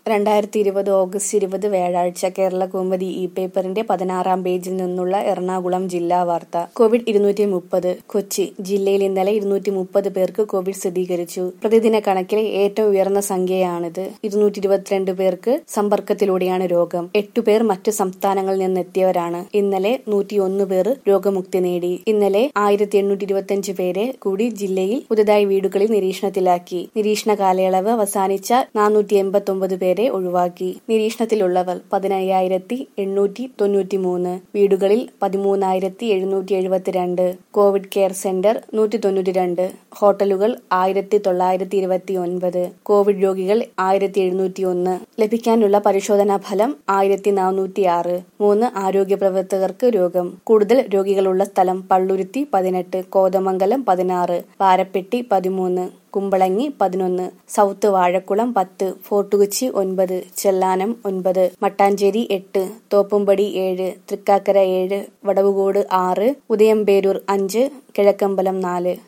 രണ്ടായിരത്തി ഇരുപത് ഓഗസ്റ്റ് ഇരുപത് വ്യാഴാഴ്ച കേരള കൗമുദി ഇ പേപ്പറിന്റെ പതിനാറാം പേജിൽ നിന്നുള്ള എറണാകുളം ജില്ലാ വാർത്ത കോവിഡ് ഇരുന്നൂറ്റി മുപ്പത് കൊച്ചി ജില്ലയിൽ ഇന്നലെ ഇരുന്നൂറ്റി മുപ്പത് പേർക്ക് കോവിഡ് സ്ഥിരീകരിച്ചു പ്രതിദിന കണക്കിലെ ഏറ്റവും ഉയർന്ന സംഖ്യയാണിത് ഇരുന്നൂറ്റി ഇരുപത്തിരണ്ട് പേർക്ക് സമ്പർക്കത്തിലൂടെയാണ് രോഗം എട്ടുപേർ മറ്റ് സംസ്ഥാനങ്ങളിൽ നിന്നെത്തിയവരാണ് ഇന്നലെ നൂറ്റിയൊന്ന് പേർ രോഗമുക്തി നേടി ഇന്നലെ ആയിരത്തി എണ്ണൂറ്റി ഇരുപത്തിയഞ്ച് പേരെ കൂടി ജില്ലയിൽ പുതുതായി വീടുകളിൽ നിരീക്ഷണത്തിലാക്കി നിരീക്ഷണ കാലയളവ് അവസാനിച്ച നാനൂറ്റി എൺപത്തി ഒമ്പത് പേരെ ഒഴിവാക്കി നിരീക്ഷണത്തിലുള്ളവർ പതിനയ്യായിരത്തി എണ്ണൂറ്റി തൊണ്ണൂറ്റി മൂന്ന് വീടുകളിൽ പതിമൂന്നായിരത്തി എഴുന്നൂറ്റി എഴുപത്തിരണ്ട് കോവിഡ് കെയർ സെന്റർ നൂറ്റി തൊണ്ണൂറ്റി രണ്ട് ഹോട്ടലുകൾ ആയിരത്തി തൊള്ളായിരത്തി ഇരുപത്തി ഒൻപത് കോവിഡ് രോഗികൾ ആയിരത്തി എഴുന്നൂറ്റി ഒന്ന് ലഭിക്കാനുള്ള പരിശോധനാ ഫലം ആയിരത്തി നാനൂറ്റി ആറ് മൂന്ന് ആരോഗ്യ പ്രവർത്തകർക്ക് രോഗം കൂടുതൽ രോഗികളുള്ള സ്ഥലം പള്ളുരുത്തി പതിനെട്ട് കോതമംഗലം പതിനാറ് പാരപ്പെട്ടി പതിമൂന്ന് കുമ്പളങ്ങി പതിനൊന്ന് സൗത്ത് വാഴക്കുളം പത്ത് ഫോർട്ടുകൊച്ചി ഒൻപത് ചെല്ലാനം ഒൻപത് മട്ടാഞ്ചേരി എട്ട് തോപ്പുംപടി ഏഴ് തൃക്കാക്കര ഏഴ് വടവുകോട് ആറ് ഉദയംപേരൂർ അഞ്ച് കിഴക്കമ്പലം നാല്